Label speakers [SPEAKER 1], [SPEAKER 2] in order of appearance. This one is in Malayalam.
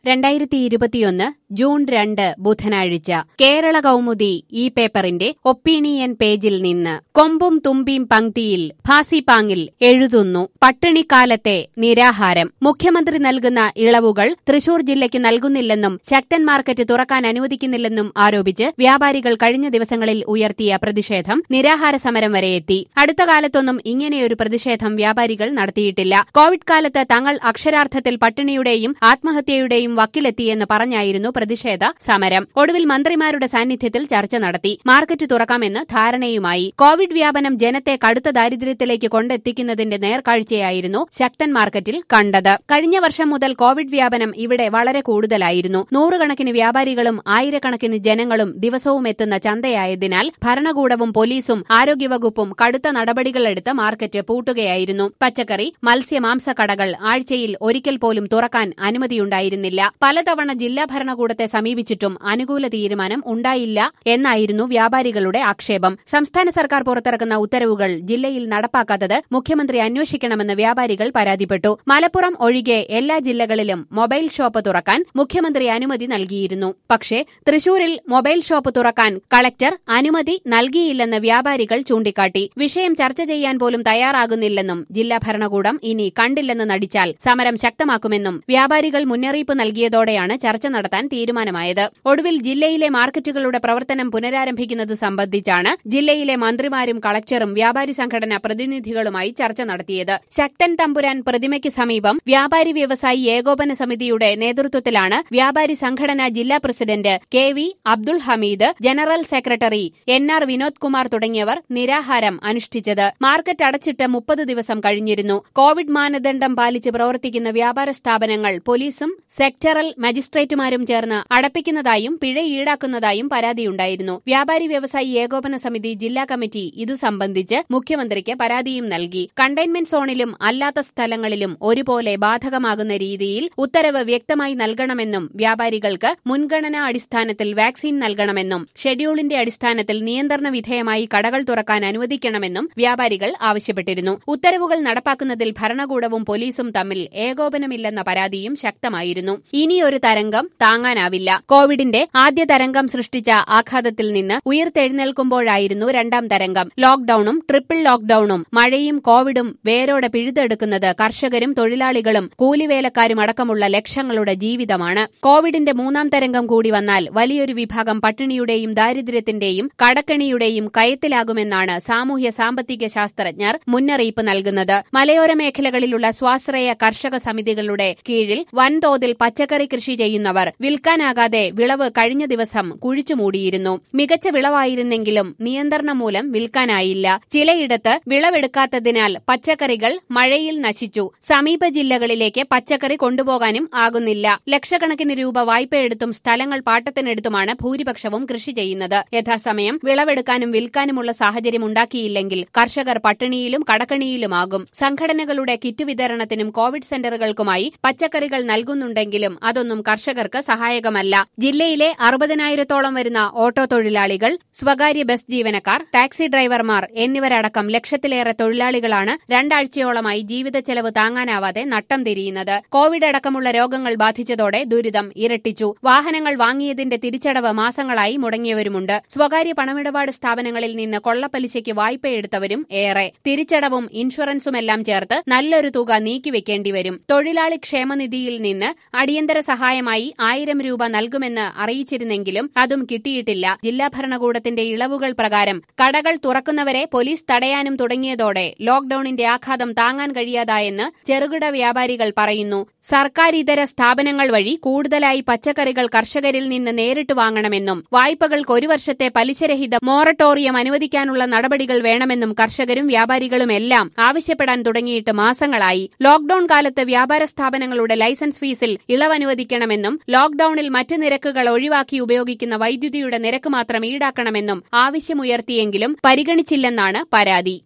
[SPEAKER 1] രണ്ടായിരത്തി ഇരുപത്തിയൊന്ന് ജൂൺ രണ്ട് ബുധനാഴ്ച കേരള കൗമുദി ഈ പേപ്പറിന്റെ ഒപ്പീനിയൻ പേജിൽ നിന്ന് കൊമ്പും തുമ്പിയും പങ്ക്തിയിൽ ഭാസിപാങ്ങിൽ എഴുതുന്നു പട്ടിണിക്കാലത്തെ നിരാഹാരം മുഖ്യമന്ത്രി നൽകുന്ന ഇളവുകൾ തൃശൂർ ജില്ലയ്ക്ക് നൽകുന്നില്ലെന്നും ശക്തൻ മാർക്കറ്റ് തുറക്കാൻ അനുവദിക്കുന്നില്ലെന്നും ആരോപിച്ച് വ്യാപാരികൾ കഴിഞ്ഞ ദിവസങ്ങളിൽ ഉയർത്തിയ പ്രതിഷേധം നിരാഹാര സമരം വരെ എത്തി അടുത്ത കാലത്തൊന്നും ഇങ്ങനെയൊരു പ്രതിഷേധം വ്യാപാരികൾ നടത്തിയിട്ടില്ല കോവിഡ് കാലത്ത് തങ്ങൾ അക്ഷരാർത്ഥത്തിൽ പട്ടിണിയുടെയും ആത്മഹത്യയുടെയും വക്കിലെത്തിയെന്ന് പറഞ്ഞായിരുന്നു പ്രതിഷേധ സമരം ഒടുവിൽ മന്ത്രിമാരുടെ സാന്നിധ്യത്തിൽ ചർച്ച നടത്തി മാർക്കറ്റ് തുറക്കാമെന്ന് ധാരണയുമായി കോവിഡ് വ്യാപനം ജനത്തെ കടുത്ത ദാരിദ്ര്യത്തിലേക്ക് കൊണ്ടെത്തിക്കുന്നതിന്റെ നേർക്കാഴ്ചയായിരുന്നു ശക്തൻ മാർക്കറ്റിൽ കണ്ടത് കഴിഞ്ഞ വർഷം മുതൽ കോവിഡ് വ്യാപനം ഇവിടെ വളരെ കൂടുതലായിരുന്നു നൂറുകണക്കിന് വ്യാപാരികളും ആയിരക്കണക്കിന് ജനങ്ങളും ദിവസവും എത്തുന്ന ചന്തയായതിനാൽ ഭരണകൂടവും പോലീസും ആരോഗ്യവകുപ്പും കടുത്ത നടപടികളെടുത്ത് മാർക്കറ്റ് പൂട്ടുകയായിരുന്നു പച്ചക്കറി മത്സ്യ മാംസക്കടകൾ ആഴ്ചയിൽ ഒരിക്കൽ പോലും തുറക്കാൻ അനുമതിയുണ്ടായിരുന്നില്ല പലതവണ ജില്ലാ ഭരണകൂടത്തെ സമീപിച്ചിട്ടും അനുകൂല തീരുമാനം ഉണ്ടായില്ല എന്നായിരുന്നു വ്യാപാരികളുടെ ആക്ഷേപം സംസ്ഥാന സർക്കാർ പുറത്തിറക്കുന്ന ഉത്തരവുകൾ ജില്ലയിൽ നടപ്പാക്കാത്തത് മുഖ്യമന്ത്രി അന്വേഷിക്കണമെന്ന് വ്യാപാരികൾ പരാതിപ്പെട്ടു മലപ്പുറം ഒഴികെ എല്ലാ ജില്ലകളിലും മൊബൈൽ ഷോപ്പ് തുറക്കാൻ മുഖ്യമന്ത്രി അനുമതി നൽകിയിരുന്നു പക്ഷേ തൃശൂരിൽ മൊബൈൽ ഷോപ്പ് തുറക്കാൻ കളക്ടർ അനുമതി നൽകിയില്ലെന്ന് വ്യാപാരികൾ ചൂണ്ടിക്കാട്ടി വിഷയം ചർച്ച ചെയ്യാൻ പോലും തയ്യാറാകുന്നില്ലെന്നും ജില്ലാ ഭരണകൂടം ഇനി കണ്ടില്ലെന്ന് നടിച്ചാൽ സമരം ശക്തമാക്കുമെന്നും വ്യാപാരികൾ മുന്നറിയിപ്പ് നൽകിയതോടെയാണ് ചർച്ച നടത്താൻ തീരുമാനമായത് ഒടുവിൽ ജില്ലയിലെ മാർക്കറ്റുകളുടെ പ്രവർത്തനം പുനരാരംഭിക്കുന്നത് സംബന്ധിച്ചാണ് ജില്ലയിലെ മന്ത്രിമാരും കളക്ടറും വ്യാപാരി സംഘടനാ പ്രതിനിധികളുമായി ചർച്ച നടത്തിയത് ശക്തൻ തമ്പുരാൻ പ്രതിമയ്ക്ക് സമീപം വ്യാപാരി വ്യവസായി ഏകോപന സമിതിയുടെ നേതൃത്വത്തിലാണ് വ്യാപാരി സംഘടനാ ജില്ലാ president K V Abdul Hameed general secretary N R Vinod Kumar തുടങ്ങിയവർ നിരാഹാരം അനുഷ്ഠിച്ചത് മാർക്കറ്റ് അടച്ചിട്ട് മുപ്പത് ദിവസം കഴിഞ്ഞിരുന്നു കോവിഡ് മാനദണ്ഡം പാലിച്ച് പ്രവർത്തിക്കുന്ന വ്യാപാര സ്ഥാപനങ്ങൾ പോലീസും സെക്ടറൽ മജിസ്ട്രേറ്റുമാരും ചേർന്ന് അടപ്പിക്കുന്നതായും പിഴ ഈടാക്കുന്നതായും പരാതിയുണ്ടായിരുന്നു വ്യാപാരി വ്യവസായി ഏകോപന സമിതി ജില്ലാ കമ്മിറ്റി ഇതു സംബന്ധിച്ച് മുഖ്യമന്ത്രിക്ക് പരാതിയും നൽകി കണ്ടെയ്ൻമെന്റ് സോണിലും അല്ലാത്ത സ്ഥലങ്ങളിലും ഒരുപോലെ ബാധകമാകുന്ന രീതിയിൽ ഉത്തരവ് വ്യക്തമായി നൽകണമെന്നും വ്യാപാരികൾക്ക് മുൻഗണനാ അടിസ്ഥാനത്തിൽ വാക്സിൻ നൽകണമെന്നും ഷെഡ്യൂളിന്റെ അടിസ്ഥാനത്തിൽ നിയന്ത്രണ വിധേയമായി കടകൾ തുറക്കാൻ അനുവദിക്കണമെന്നും വ്യാപാരികൾ ആവശ്യപ്പെട്ടിരുന്നു ഉത്തരവുകൾ നടപ്പാക്കുന്നതിൽ ഭരണകൂടവും പോലീസും തമ്മിൽ ഏകോപനമില്ലെന്ന പരാതിയും ശക്തമായിരുന്നു ഇനിയൊരു തരംഗം താങ്ങാനാവില്ല കോവിഡിന്റെ ആദ്യ തരംഗം സൃഷ്ടിച്ച ആഘാതത്തിൽ നിന്ന് ഉയർത്തെഴുന്നേൽക്കുമ്പോഴായിരുന്നു രണ്ടാം തരംഗം ലോക്ഡൌണും ട്രിപ്പിൾ ലോക്ഡൌണും മഴയും കോവിഡും വേരോടെ പിഴുതെടുക്കുന്നത് കർഷകരും തൊഴിലാളികളും കൂലിവേലക്കാരും അടക്കമുള്ള ലക്ഷങ്ങളുടെ ജീവിതമാണ് കോവിഡിന്റെ മൂന്നാം തരംഗം കൂടി വന്നാൽ വലിയൊരു വിഭാഗം പട്ടിണിയുടെയും ദാരിദ്ര്യത്തിന്റെയും കടക്കെണിയുടെയും കയത്തിലാകുമെന്നാണ് സാമൂഹ്യ സാമ്പത്തിക ശാസ്ത്രജ്ഞർ മുന്നറിയിപ്പ് നൽകുന്നത് മലയോര മേഖലകളിലുള്ള സ്വാശ്രയ കർഷക സമിതികളുടെ കീഴിൽ വൻതോതിൽ പച്ചക്കറി കൃഷി ചെയ്യുന്നവർ വിൽക്കാനാകാതെ വിളവ് കഴിഞ്ഞ ദിവസം കുഴിച്ചുമൂടിയിരുന്നു മികച്ച വിളവായിരുന്നെങ്കിലും നിയന്ത്രണം മൂലം വിൽക്കാനായില്ല ചിലയിടത്ത് വിളവെടുക്കാത്തതിനാൽ പച്ചക്കറികൾ മഴയിൽ നശിച്ചു സമീപ ജില്ലകളിലേക്ക് പച്ചക്കറി കൊണ്ടുപോകാനും ആകുന്നില്ല ലക്ഷക്കണക്കിന് രൂപ വായ്പയെടുത്തും സ്ഥലങ്ങൾ പാട്ടത്തിനെടുത്തുമാണ് ഭൂരിപക്ഷവും കൃഷി ചെയ്യുന്നത് യഥാസമയം വിളവെടുക്കാനും വിൽക്കാനുമുള്ള സാഹചര്യം ഉണ്ടാക്കിയില്ലെങ്കിൽ കർഷകർ പട്ടിണിയിലും കടക്കണിയിലുമാകും സംഘടനകളുടെ കിറ്റ് വിതരണത്തിനും കോവിഡ് സെന്ററുകൾക്കുമായി പച്ചക്കറികൾ നൽകുന്നുണ്ടെങ്കിലും അതൊന്നും കർഷകർക്ക് സഹായകമല്ല ജില്ലയിലെ അറുപതിനായിരത്തോളം വരുന്ന ഓട്ടോ തൊഴിലാളികൾ സ്വകാര്യ ബസ് ജീവനക്കാർ ടാക്സി ഡ്രൈവർമാർ എന്നിവരടക്കം ലക്ഷത്തിലേറെ തൊഴിലാളികളാണ് രണ്ടാഴ്ചയോളമായി ജീവിത ചെലവ് താങ്ങാനാവാതെ നട്ടം തിരിയുന്നത് കോവിഡ് അടക്കമുള്ള രോഗങ്ങൾ ബാധിച്ചതോടെ ദുരിതം ഇരട്ടിച്ചു വാഹനങ്ങൾ വാങ്ങിയതിന്റെ തിരിച്ചടവ് മാസങ്ങളായി മുടങ്ങിയവരുമുണ്ട് സ്വകാര്യ പണമിടപാട് സ്ഥാപനങ്ങളിൽ നിന്ന് കൊള്ളപ്പലിശയ്ക്ക് വായ്പയെടുത്തവരും ഏറെ തിരിച്ചടവും ഇൻഷുറൻസുമെല്ലാം ചേർത്ത് നല്ലൊരു തുക നീക്കിവെക്കേണ്ടി വരും തൊഴിലാളി ക്ഷേമനിധിയിൽ നിന്ന് അടിയന്തര സഹായമായി ആയിരം രൂപ നൽകുമെന്ന് അറിയിച്ചിരുന്നെങ്കിലും അതും കിട്ടിയിട്ടില്ല ജില്ലാ ഭരണകൂടത്തിന്റെ ഇളവുകൾ പ്രകാരം കടകൾ തുറക്കുന്നവരെ പോലീസ് തടയാനും തുടങ്ങിയതോടെ ലോക്ഡൌണിന്റെ ആഘാതം താങ്ങാൻ കഴിയാതായെന്ന് ചെറുകിട വ്യാപാരികൾ പറയുന്നു സർക്കാരിതര സ്ഥാപനങ്ങൾ വഴി കൂടുതലായി പച്ചക്കറികൾ കർഷകരിൽ നിന്ന് നേരിട്ട് വാങ്ങണമെന്നും വായ്പകൾക്ക് ഒരു വർഷത്തെ പലിശരഹിത മോറട്ടോറിയം അനുവദിക്കാനുള്ള നടപടികൾ വേണമെന്നും കർഷകരും വ്യാപാരികളുമെല്ലാം ആവശ്യപ്പെടാൻ തുടങ്ങിയിട്ട് മാസങ്ങളായി ലോക്ഡൌൺ കാലത്ത് വ്യാപാര സ്ഥാപനങ്ങളുടെ ലൈസൻസ് ഫീസിൽ ഇളവനുവദിക്കണമെന്നും ലോക്ഡൌണിൽ മറ്റ് നിരക്കുകൾ ഒഴിവാക്കി ഉപയോഗിക്കുന്ന വൈദ്യുതിയുടെ നിരക്ക് മാത്രം ഈടാക്കണമെന്നും ആവശ്യമുയർത്തിയെങ്കിലും പരിഗണിച്ചില്ലെന്നാണ് പരാതി